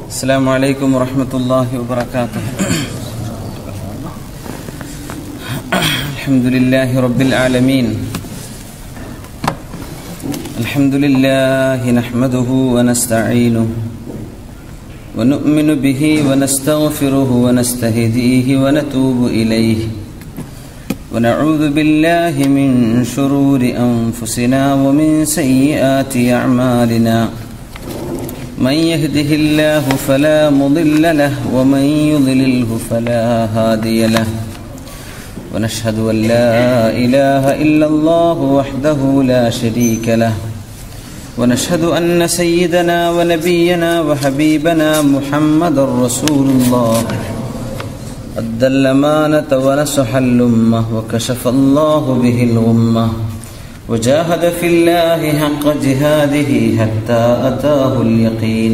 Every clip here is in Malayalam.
السلام عليكم ورحمة الله وبركاته الحمد لله رب العالمين الحمد لله نحمده ونستعينه ونؤمن به ونستغفره ونستهديه ونتوب إليه ونعوذ بالله من شرور أنفسنا ومن سيئات أعمالنا من يهده الله فلا مضل له ومن يضلله فلا هادي له ونشهد أن لا إله إلا الله وحده لا شريك له ونشهد أن سيدنا ونبينا وحبيبنا محمد رسول الله أدى الأمانة ونصح الأمة وكشف الله به الغمة وجاهد في الله حق جهاده حتى أتاه اليقين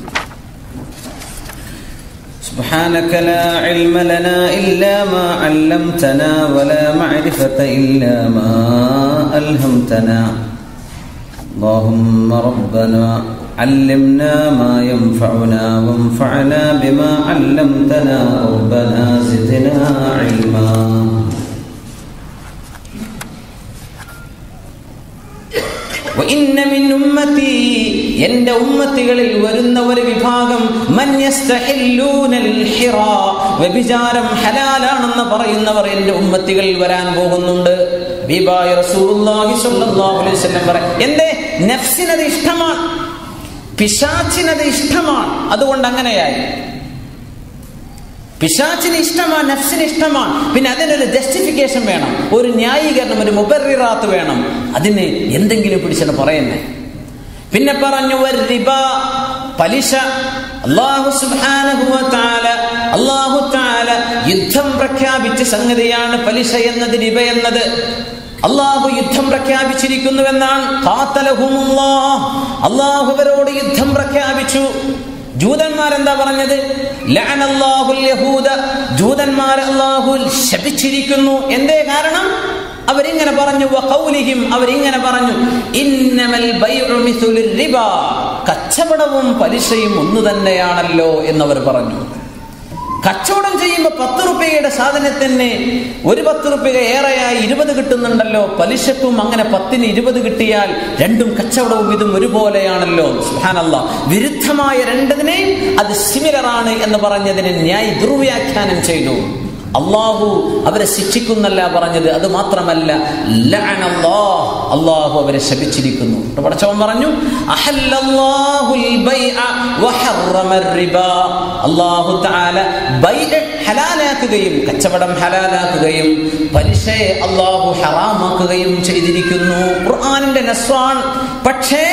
سبحانك لا علم لنا إلا ما علمتنا ولا معرفة إلا ما ألهمتنا اللهم ربنا علمنا ما ينفعنا وانفعنا بما علمتنا ربنا زدنا علما وإن من أمتي എന്റെ ഉമ്മത്തികളിൽ വരുന്ന ഒരു വിഭാഗം മന്യസ്തഹില്ലൂനൽ ഹിറ വ്യഭിചാരം ഹലാലാണെന്ന് പറയുന്നവർ എന്റെ ഉമ്മത്തികളിൽ വരാൻ പോകുന്നുണ്ട് ഹബീബായ റസൂലുള്ളാഹി സ്വല്ലല്ലാഹു അലൈഹി വസല്ലം പറ എന്റെ നഫ്സിനത് ഇഷ്ടമാണ് പിശാച്ചിനത് ഇഷ്ടമാണ് അതുകൊണ്ട് അങ്ങനെയായി പിശാച്ചിന് ഇഷ്ടമാണ് നഫ്സിന് ഇഷ്ടമാണ് പിന്നെ അതിനൊരു ജസ്റ്റിഫിക്കേഷൻ വേണം ഒരു ന്യായീകരണം ഒരു മുബറിറാത്ത് വേണം അതിന് എന്തെങ്കിലും പിടിച്ചാണ് പറയുന്നേ പിന്നെ പറഞ്ഞു റിബ പലിശ അള്ളാഹു സുബ്ഹാനഹു തആല അള്ളാഹു തആല യുദ്ധം പ്രഖ്യാപിച്ച സംഗതിയാണ് പലിശ എന്നത് റിബ എന്നത് അള്ളാഹു യുദ്ധം പ്രഖ്യാപിച്ചിരിക്കുന്നുവെന്നാണ് അള്ളാഹു അവരോട് യുദ്ധം പ്രഖ്യാപിച്ചു ജൂതന്മാരെന്താ പറഞ്ഞത് ജൂതന്മാരെ അള്ളാഹു ശപിച്ചിരിക്കുന്നു എന്തേ കാരണം അവരിങ്ങനെ പറഞ്ഞു കൗലിഹിം അവരിങ്ങനെ പറഞ്ഞു ഇന്നമൽ റിബ കച്ചവടവും പലിശയും ഒന്നു തന്നെയാണല്ലോ എന്നവർ പറഞ്ഞു കച്ചവടം ചെയ്യുമ്പോൾ പത്ത് റുപ്യയുടെ സാധനത്തിന് ഒരു പത്ത് റുപ്യ ഏറെയായി ഇരുപത് കിട്ടുന്നുണ്ടല്ലോ പലിശക്കും അങ്ങനെ പത്തിന് ഇരുപത് കിട്ടിയാൽ രണ്ടും കച്ചവടവും ഇതും ഒരുപോലെയാണല്ലോ സുഹാനല്ല വിരുദ്ധമായ രണ്ടതിനെയും അത് സിമിലറാണ് എന്ന് പറഞ്ഞതിനെ ന്യായ ദുർവ്യാഖ്യാനം ചെയ്തു അള്ളാഹു അവരെ ശിക്ഷിക്കുന്നല്ല പറഞ്ഞത് അത് മാത്രമല്ല അള്ളാഹു അവരെ ശപിച്ചിരിക്കുന്നു പടച്ചവൻ പറഞ്ഞു അള്ളാഹു ഹലാലാക്കുകയും കച്ചവടം ഹലാലാക്കുകയും പലിശയെ അള്ളാഹു ഹറാമാക്കുകയും ചെയ്തിരിക്കുന്നു ഖുർആാനിന്റെ നസ്വാൻ പക്ഷേ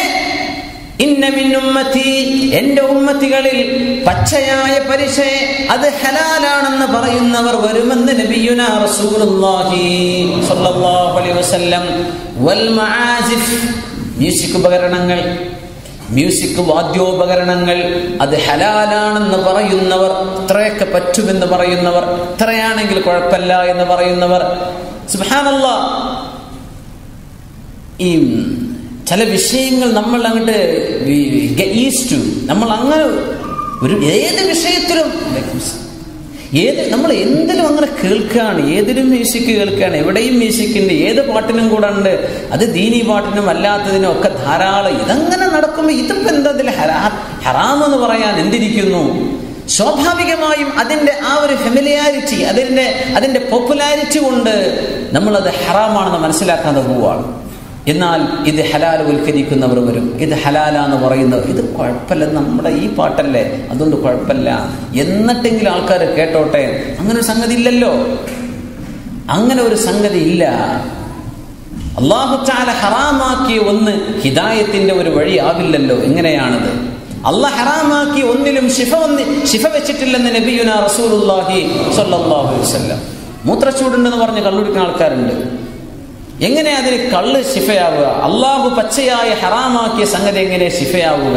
എന്റെ ഉമ്മത്തികളിൽ പച്ചയായ പരിശയെ അത് ഹലാലാണെന്ന് പറയുന്നവർ വരുമെന്ന് നബിയുന റസൂലുള്ളാഹി സ്വല്ലല്ലാഹു അലൈഹി വസല്ലം വൽ മആസിഫ് മ്യൂസിക് ഉപകരണങ്ങൾ മ്യൂസിക് വാദ്യോപകരണങ്ങൾ അത് ഹലാലാണെന്ന് പറയുന്നവർ ഇത്രയൊക്കെ പറ്റുമെന്ന് പറയുന്നവർ ഇത്രയാണെങ്കിൽ കുഴപ്പമില്ല എന്ന് പറയുന്നവർ സുബ്ഹാനല്ലാ ഈ ചില വിഷയങ്ങൾ നമ്മൾ അങ്ങോട്ട് ഈസ്റ്റു നമ്മൾ അങ്ങനെ ഒരു ഏത് വിഷയത്തിലും ഏത് നമ്മൾ എന്തിനും അങ്ങനെ കേൾക്കുകയാണ് ഏതിലും മ്യൂസിക് കേൾക്കുകയാണ് എവിടെയും മ്യൂസിക് ഉണ്ട് ഏത് പാട്ടിനും കൂടെ ഉണ്ട് അത് ദീനി പാട്ടിനും അല്ലാത്തതിനും ഒക്കെ ധാരാളം ഇതങ്ങനെ നടക്കുമ്പോൾ ഇതിപ്പോ എന്താ ഇതിൽ ഹറാം എന്ന് പറയാൻ എന്തിരിക്കുന്നു സ്വാഭാവികമായും അതിന്റെ ആ ഒരു ഫെമിലിയാരിറ്റി അതിന്റെ അതിന്റെ പോപ്പുലാരിറ്റി കൊണ്ട് നമ്മളത് ഹറാമാണെന്ന് മനസ്സിലാക്കാതെ പോവാണ് എന്നാൽ ഇത് ഹലാൽ ഉൽക്കരിക്കുന്നവർ വരും ഇത് ഹലാലാന്ന് പറയുന്നവർ ഇത് കുഴപ്പമില്ല നമ്മുടെ ഈ പാട്ടല്ലേ അതുകൊണ്ട് കുഴപ്പമില്ല എന്നിട്ടെങ്കിലും ആൾക്കാർ കേട്ടോട്ടെ അങ്ങനെ ഒരു സംഗതി ഇല്ലല്ലോ അങ്ങനെ ഒരു സംഗതി ഇല്ല അള്ളാഹു ചാല ഹറാമാക്കിയ ഒന്ന് ഹിദായത്തിന്റെ ഒരു വഴി ആവില്ലല്ലോ എങ്ങനെയാണത് അള്ളാഹ് ഹറാമാക്കി ഒന്നിലും ശിഫ ഒന്ന് ശിഫ വെച്ചിട്ടില്ലെന്ന് നബിയുന റസൂലുല്ലാഹി സ്വല്ലല്ലാഹു അലൈഹി വസല്ലം മൂത്രച്ചൂടുണ്ടെന്ന് പറഞ്ഞ് കള്ളുടിക്കുന്ന ആൾക്കാരുണ്ട് എങ്ങനെ അതിന് കള്ള് ശിഫയാവുക അള്ളാഹു പച്ചയായ ഹറാമാക്കിയ സംഗതി എങ്ങനെ ശിഫയാവുക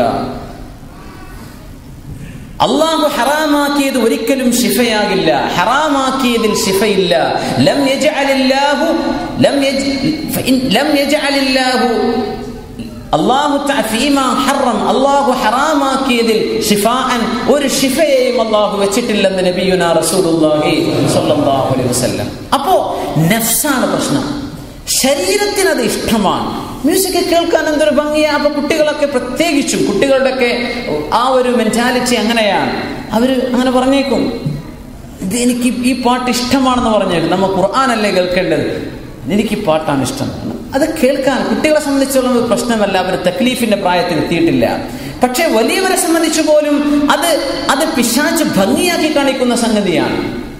അള്ളാഹു ഹറാമാക്കിയത് ഒരിക്കലും ശിഫയാകില്ല ഹറാമാക്കിയതിൽ ശിഫയില്ല ലം യജ്അലില്ലാഹു ലം യജ് ഫഇൻ ലം യജ്അലില്ലാഹു അള്ളാഹു ത- ഫീമാ ഹറം അള്ളാഹു ഹറാമാക്കിയതിൽ ഷിഫാഅൻ ഒരു ഷിഫയെയും അള്ളാഹു വെച്ചിട്ടില്ലെന്ന് നബിയുന റസൂലുള്ളാഹി സ്വല്ലല്ലാഹു അലൈഹി വസല്ലം അപ്പോ നഫ്സാണ് പ്രശ്നം ശരീരത്തിന് അത് ഇഷ്ടമാണ് മ്യൂസിക് കേൾക്കാൻ എന്തൊരു ഭംഗിയാ അപ്പൊ കുട്ടികളൊക്കെ പ്രത്യേകിച്ചും കുട്ടികളുടെയൊക്കെ ആ ഒരു മെന്റാലിറ്റി അങ്ങനെയാണ് അവര് അങ്ങനെ പറഞ്ഞേക്കും ഇത് എനിക്ക് ഈ പാട്ട് ഇഷ്ടമാണെന്ന് പറഞ്ഞേക്കും നമ്മ ഖുർആാനല്ലേ കേൾക്കേണ്ടത് എനിക്ക് ഈ പാട്ടാണ് ഇഷ്ടം അത് കേൾക്കാൻ കുട്ടികളെ സംബന്ധിച്ചുള്ള ഒരു പ്രശ്നമല്ല അവർ തക്ലീഫിന്റെ പ്രായത്തിൽ എത്തിയിട്ടില്ല പക്ഷെ വലിയവരെ സംബന്ധിച്ച് പോലും അത് അത് പിശാച്ച് ഭംഗിയാക്കി കാണിക്കുന്ന സംഗതിയാണ്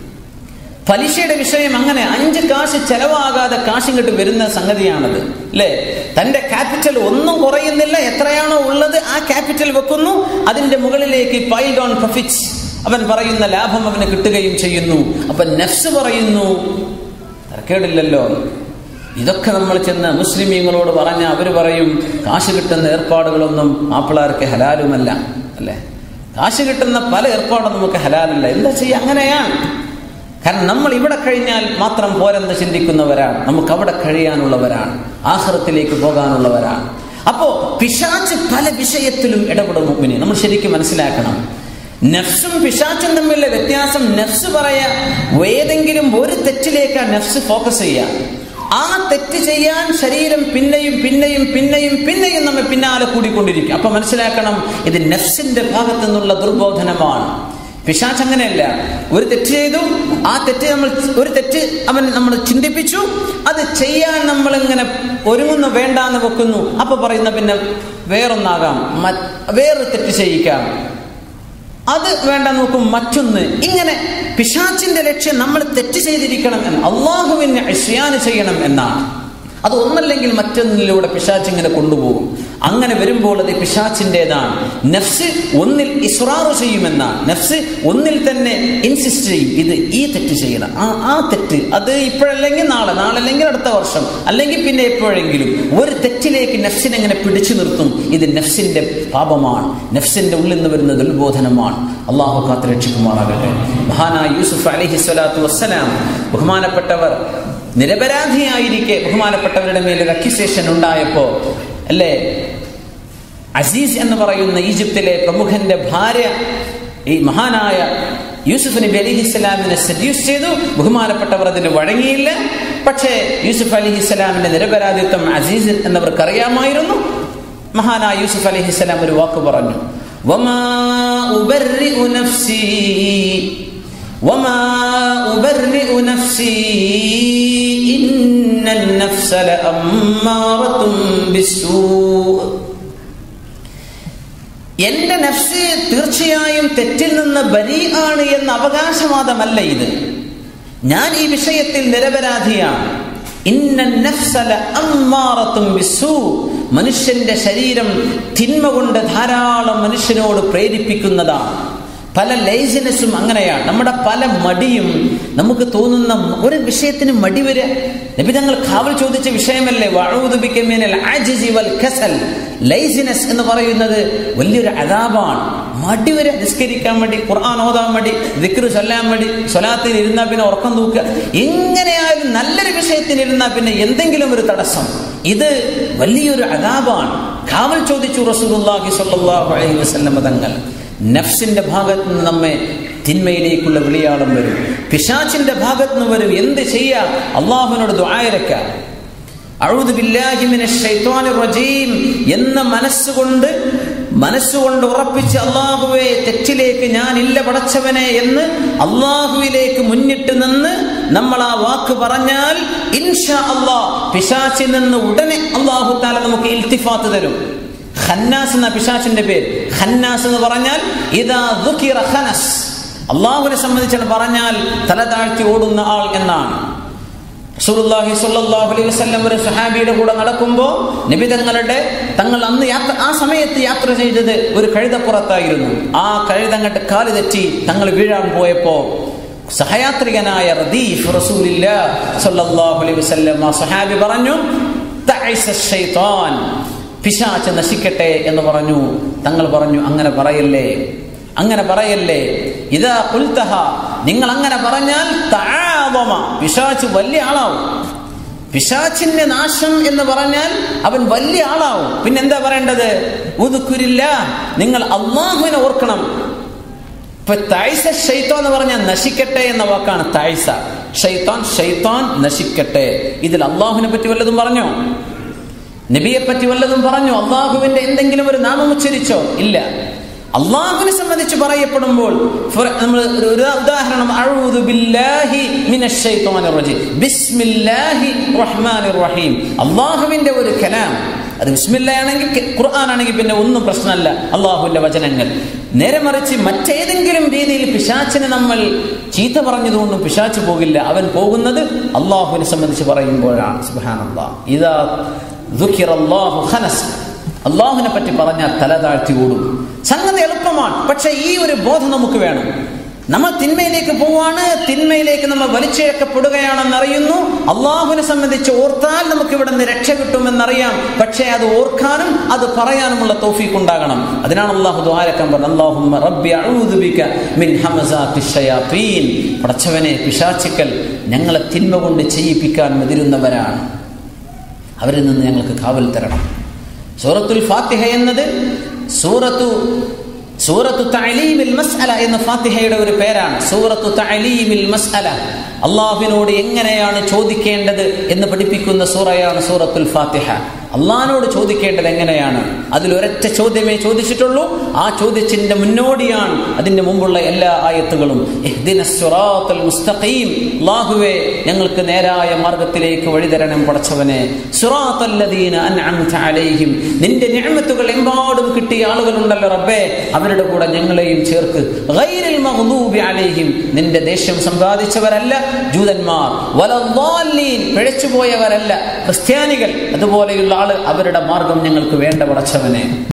പലിശയുടെ വിഷയം അങ്ങനെ അഞ്ച് കാശ് ചെലവാകാതെ കാശ് ഇങ്ങോട്ട് വരുന്ന സംഗതിയാണത് അല്ലേ തന്റെ ക്യാപിറ്റൽ ഒന്നും കുറയുന്നില്ല എത്രയാണോ ഉള്ളത് ആ ക്യാപിറ്റൽ വെക്കുന്നു അതിന്റെ മുകളിലേക്ക് പൈൽഡ് ഓൺ പ്രൊഫിറ്റ്സ് അവൻ പറയുന്ന ലാഭം അവന് കിട്ടുകയും ചെയ്യുന്നു അപ്പൊ നെഫ്സ് പറയുന്നു തരക്കേടില്ലല്ലോ ഇതൊക്കെ നമ്മൾ ചെന്ന് മുസ്ലിമീങ്ങളോട് പറഞ്ഞ അവർ പറയും കാശ് കിട്ടുന്ന ഏർപ്പാടുകളൊന്നും മാപ്പിളാർക്ക് ഹലാലുമല്ല അല്ലേ കാശ് കിട്ടുന്ന പല ഏർപ്പാടും നമുക്ക് ഹലാലല്ല എന്താ ചെയ്യുക അങ്ങനെയാണ് കാരണം നമ്മൾ ഇവിടെ കഴിഞ്ഞാൽ മാത്രം പോരെന്ന് ചിന്തിക്കുന്നവരാണ് നമുക്ക് അവിടെ കഴിയാനുള്ളവരാണ് ആഹ്റത്തിലേക്ക് പോകാനുള്ളവരാണ് അപ്പോ പിശാച്ച് പല വിഷയത്തിലും ഇടപെടും മുമ്പിനെ നമ്മൾ ശരിക്കും മനസ്സിലാക്കണം നഫ്സും പിശാച്ചും തമ്മിലുള്ള വ്യത്യാസം നഫ്സ് പറയാ ഏതെങ്കിലും ഒരു തെറ്റിലേക്ക് ആ നഫ്സ് ഫോക്കസ് ചെയ്യുക ആ തെറ്റ് ചെയ്യാൻ ശരീരം പിന്നെയും പിന്നെയും പിന്നെയും പിന്നെയും നമ്മെ പിന്നാലെ കൂടിക്കൊണ്ടിരിക്കും അപ്പൊ മനസ്സിലാക്കണം ഇത് നഫ്സിന്റെ ഭാഗത്തു നിന്നുള്ള ദുർബോധനമാണ് പിശാച്ച് അങ്ങനെയല്ല ഒരു തെറ്റ് ചെയ്തു ആ തെറ്റ് നമ്മൾ ഒരു തെറ്റ് അവൻ നമ്മൾ ചിന്തിപ്പിച്ചു അത് ചെയ്യാൻ നമ്മൾ ഇങ്ങനെ ഒരുങ്ങുന്നു വേണ്ടാന്ന് വെക്കുന്നു അപ്പൊ പറയുന്ന പിന്നെ വേറൊന്നാകാം മ- വേറൊരു തെറ്റ് ചെയ്യിക്കാം അത് വേണ്ട നോക്കും മറ്റൊന്ന് ഇങ്ങനെ പിശാച്ചിന്റെ ലക്ഷ്യം നമ്മൾ തെറ്റ് ചെയ്തിരിക്കണം എന്ന് അള്ളാഹുവിനെ അശ്യാന് ചെയ്യണം എന്നാണ് അത് ഒന്നല്ലെങ്കിൽ മറ്റൊന്നിലൂടെ പിശാച്ച് ഇങ്ങനെ കൊണ്ടുപോകും അങ്ങനെ വരുമ്പോൾ അത് പിശാച്ചിൻ്റെതാണ് നഫ്സ് ഒന്നിൽ ഇസ്രാറ് ചെയ്യുമെന്നാണ് നഫ്സ് ഒന്നിൽ തന്നെ ഇൻസിസ്റ്റ് ചെയ്യും ഇത് ഈ തെറ്റ് ചെയ്യണം ആ ആ തെറ്റ് അത് ഇപ്പോഴല്ലെങ്കിൽ നാളെ നാളെ അല്ലെങ്കിൽ അടുത്ത വർഷം അല്ലെങ്കിൽ പിന്നെ എപ്പോഴെങ്കിലും ഒരു തെറ്റിലേക്ക് നഫ്സിനെ ഇങ്ങനെ പിടിച്ചു നിർത്തും ഇത് നഫ്സിന്റെ പാപമാണ് നഫ്സിന്റെ ഉള്ളിൽ നിന്ന് വരുന്ന ദുർബോധനമാണ് അള്ളാഹു കാത്ത് രക്ഷിക്കുമാറാകട്ടെ മഹാനായ യൂസുഫ് അലഹി സ്വലാത്തു വസ്സലാം ബഹുമാനപ്പെട്ടവർ നിരപരാധിയായിരിക്കെ ബഹുമാനപ്പെട്ടവരുടെ മേൽ ഒരു അക്യുസേഷൻ ഉണ്ടായപ്പോ അല്ലേ അസീസ് എന്ന് പറയുന്ന ഈജിപ്തിലെ പ്രമുഖന്റെ ഭാര്യ ഈ മഹാനായ യൂസുഫ് നബി അലി ഇസ്ലാമിനെ സെഡ്യൂസ് ചെയ്തു ബഹുമാനപ്പെട്ടവർ അതിന് വഴങ്ങിയില്ല പക്ഷേ യൂസുഫ് അലി ഇസ്ലാമിന്റെ നിരപരാധിത്വം അസീസ് എന്നവർക്ക് അറിയാമായിരുന്നു മഹാനായ യൂസുഫ് അലി ഇസ്ലാം ഒരു വാക്ക് പറഞ്ഞു വമാ ഉബർരിഉ നഫ്സി വമാ ഉബർരിഉ നഫ്സി ഇന്നൻ നഫ്സ ലഅമ്മാറത്തും ബിസ്സൂഅ് എന്റെ നഫ്സ് തീർച്ചയായും തെറ്റിൽ നിന്ന് ബരി ആണ് എന്ന അവകാശവാദമല്ല ഇത് ഞാൻ ഈ വിഷയത്തിൽ നിരപരാധിയാണ് ഇന്ന നഫ്സല അമ്മാറത്തും ബിസ്സൂ മനുഷ്യന്റെ ശരീരം തിന്മ കൊണ്ട് ധാരാളം മനുഷ്യനോട് പ്രേരിപ്പിക്കുന്നതാണ് പല ലൈസിനെസ്സും അങ്ങനെയാണ് നമ്മുടെ പല മടിയും നമുക്ക് തോന്നുന്ന ഒരു വിഷയത്തിന് മടി വരിക നബി തങ്ങൾ കാവൽ ചോദിച്ച വിഷയമല്ലേ വഅഊദു ബിക മിനൽ അജ്സി വൽ കസൽ ലൈസിനെസ് എന്ന് പറയുന്നത് വലിയൊരു അതാപാണ് മടി വരെ നിസ്കരിക്കാൻ വേണ്ടി ഖുർആൻ ഓതാൻ വേണ്ടി ദിക്റ് ചൊല്ലാൻ വേണ്ടി സ്വലാത്തിൽ ഇരുന്നാൽ പിന്നെ ഉറക്കം തൂക്കുക എങ്ങനെയായാലും നല്ലൊരു വിഷയത്തിന് ഇരുന്നാൽ പിന്നെ എന്തെങ്കിലും ഒരു തടസ്സം ഇത് വലിയൊരു അതാപാണ് കാവൽ ചോദിച്ചു റസൂലുള്ളാഹി സ്വല്ലല്ലാഹു അലൈഹി വസല്ലം തങ്ങൾ നഫ്സിന്റെ ഭാഗത്ത് നിന്ന് നമ്മെ തിന്മയിലേക്കുള്ള വിളിയാളം വരും പിശാച്ചിന്റെ ഭാഗത്ത് നിന്ന് വരും എന്ത് ചെയ്യാം അള്ളാഹുവിനോട് ദ്വായരക്ക അഴുതു റജീം എന്ന മനസ്സുകൊണ്ട് മനസ്സുകൊണ്ട് ഉറപ്പിച്ച് അള്ളാഹുവെ തെറ്റിലേക്ക് ഞാൻ ഇല്ല പടച്ചവനെ എന്ന് അള്ളാഹുവിലേക്ക് മുന്നിട്ട് നിന്ന് നമ്മൾ ആ വാക്ക് പറഞ്ഞാൽ ഇൻഷാ അള്ളാഹ് പിശാച്ചിൽ നിന്ന് ഉടനെ അള്ളാഹു താല നമുക്ക് ഇൽത്തിഫാത്ത് തരും ഖന്നാസ് എന്ന പിശാച്ചിന്റെ പേര് ഖന്നാസ് എന്ന് പറഞ്ഞാൽ ഇതാ ദുഃഖിറ ഖനസ് അള്ളാഹുവിനെ സംബന്ധിച്ചാണ് പറഞ്ഞാൽ തല താഴ്ത്തി ഓടുന്ന ആൾ എന്നാണ് റസൂലുള്ളാഹി സ്വല്ലല്ലാഹു അലൈഹി വസല്ലം ഒരു സഹാബിയുടെ കൂടെ നടക്കുമ്പോൾ നബി തങ്ങളുടെ തങ്ങൾ അന്ന് യാത്ര ആ സമയത്ത് യാത്ര ചെയ്തത് ഒരു കഴുതപ്പുറത്തായിരുന്നു ആ കഴുതങ്ങട്ട് കാല് തെറ്റി തങ്ങൾ വീഴാൻ പോയപ്പോ സഹയാത്രികനായ റദീഫ് റസൂലില്ല സ്വല്ലല്ലാഹു അലൈഹി വസല്ലം ആ സഹാബി പറഞ്ഞു തഅസ ശൈത്താൻ പിശാച്ച് നശിക്കട്ടെ എന്ന് പറഞ്ഞു തങ്ങൾ പറഞ്ഞു അങ്ങനെ പറയല്ലേ അങ്ങനെ പറയല്ലേ ഇതാ കുൽത്തഹ നിങ്ങൾ അങ്ങനെ പറഞ്ഞാൽ താവമ പിശാച്ച് വലിയ ആളാവും പിശാച്ചിന്റെ നാശം എന്ന് പറഞ്ഞാൽ അവൻ വലിയ ആളാവും പിന്നെ എന്താ പറയേണ്ടത് ഉദുക്കുരില്ല നിങ്ങൾ അള്ളാഹുവിനെ ഓർക്കണം ഇപ്പൊ തായ്സ ഷെയ്ത്തോ എന്ന് പറഞ്ഞാൽ നശിക്കട്ടെ എന്ന വാക്കാണ് തായ്സ ഷെയ്ത്താൻ ഷെയ്ത്താൻ നശിക്കട്ടെ ഇതിൽ അള്ളാഹുവിനെ പറ്റി വല്ലതും പറഞ്ഞോ നബിയെ പറ്റി വല്ലതും പറഞ്ഞോ അള്ളാഹുവിന്റെ എന്തെങ്കിലും ഒരു നാമം ഉച്ചരിച്ചോ ഇല്ല അള്ളാഹുവിനെ സംബന്ധിച്ച് പറയപ്പെടുമ്പോൾ നമ്മൾ ഒരു ഉദാഹരണം അഊദു ബില്ലാഹി മിനശ് ശൈത്വാനിർ റജീം ബിസ്മില്ലാഹി റഹ്മാനിർ റഹീം അള്ളാഹുവിന്റെ ഒരു കലാം അത് ബിസ്മില്ലാണെങ്കിൽ ഖുർആൻ ആണെങ്കിൽ പിന്നെ ഒന്നും പ്രശ്നമല്ല അള്ളാഹുവിന്റെ വചനങ്ങൾ നേരെ മറിച്ച് മറ്റേതെങ്കിലും രീതിയിൽ പിശാച്ചിനെ നമ്മൾ ചീത്ത പറഞ്ഞതുകൊണ്ടും പിശാച്ച് പോകില്ല അവൻ പോകുന്നത് അള്ളാഹുവിനെ സംബന്ധിച്ച് പറയുമ്പോഴാണ് സുബാനല്ലാ ഇതാ ദുഃഖിറല്ലാഹു ഖനസ് അള്ളാഹുവിനെ പറ്റി പറഞ്ഞാൽ തല താഴ്ത്തി ഓടും സംഗതി എളുപ്പമാണ് പക്ഷെ ഈ ഒരു ബോധം നമുക്ക് വേണം നമ്മൾ തിന്മയിലേക്ക് പോവാണ് തിന്മയിലേക്ക് നമ്മൾ വലിച്ചിഴക്കപ്പെടുകയാണെന്ന് അറിയുന്നു അള്ളാഹുവിനെ സംബന്ധിച്ച് ഓർത്താൽ നമുക്ക് ഇവിടെ നിന്ന് രക്ഷ കിട്ടുമെന്നറിയാം പക്ഷേ അത് ഓർക്കാനും അത് പറയാനുമുള്ള തോഫീക്ക് ഉണ്ടാകണം അതിനാണ് അള്ളാഹു ദ്വാരക്കം പറഞ്ഞത് അള്ളാഹുമ്മ റബ്ബി അഊദു ബിക മിൻ ഹമസാത്തി ഷയാത്തീൻ പടച്ചവനെ പിശാചുക്കൾ ഞങ്ങളെ തിന്മ കൊണ്ട് ചെയ്യിപ്പിക്കാൻ മുതിരുന്നവരാണ് അവരിൽ നിന്ന് ഞങ്ങൾക്ക് കാവൽ തരണം സൂറത്തുൽ ഫാത്തിഹ എന്നത് സൂറത്തു സൂറത്തു തഅലീമിൽ മസ്അല എന്ന ഫാത്തിഹയുടെ ഒരു പേരാണ് സൂറത്തു തഅലീമിൽ മസ്അല അള്ളാഹുവിനോട് എങ്ങനെയാണ് ചോദിക്കേണ്ടത് എന്ന് പഠിപ്പിക്കുന്ന സൂറയാണ് സൂറത്തുൽ ഫാത്തിഹ അള്ളാഹിനോട് ചോദിക്കേണ്ടത് എങ്ങനെയാണ് അതിൽ ഒരൊറ്റ ചോദ്യമേ ചോദിച്ചിട്ടുള്ളൂ ആ ചോദ്യത്തിന്റെ മുന്നോടിയാണ് അതിന്റെ മുമ്പുള്ള എല്ലാ ആയത്തുകളും മുസ്തഖീം അള്ളാഹുവേ ഞങ്ങൾക്ക് നേരായ മാർഗത്തിലേക്ക് വഴിതരണം പടച്ചവനെ അലൈഹിം നിന്റെ നിഅമത്തുകൾ എമ്പാടും കിട്ടിയ ആളുകളുണ്ടല്ലോ റബ്ബേ അവരുടെ കൂടെ ഞങ്ങളെയും ചേർക്ക് ഗൈരിൽ മഗ്ദൂബി അലൈഹിം നിന്റെ ദേഷ്യം സമ്പാദിച്ചവരല്ല ജൂതന്മാർ വലദ്ദാലീൻ പിഴച്ചുപോയവരല്ല ക്രിസ്ത്യാനികൾ അതുപോലെയുള്ള ആള് അവരുടെ മാർഗം ഞങ്ങൾക്ക് വേണ്ട പടച്ചവനെ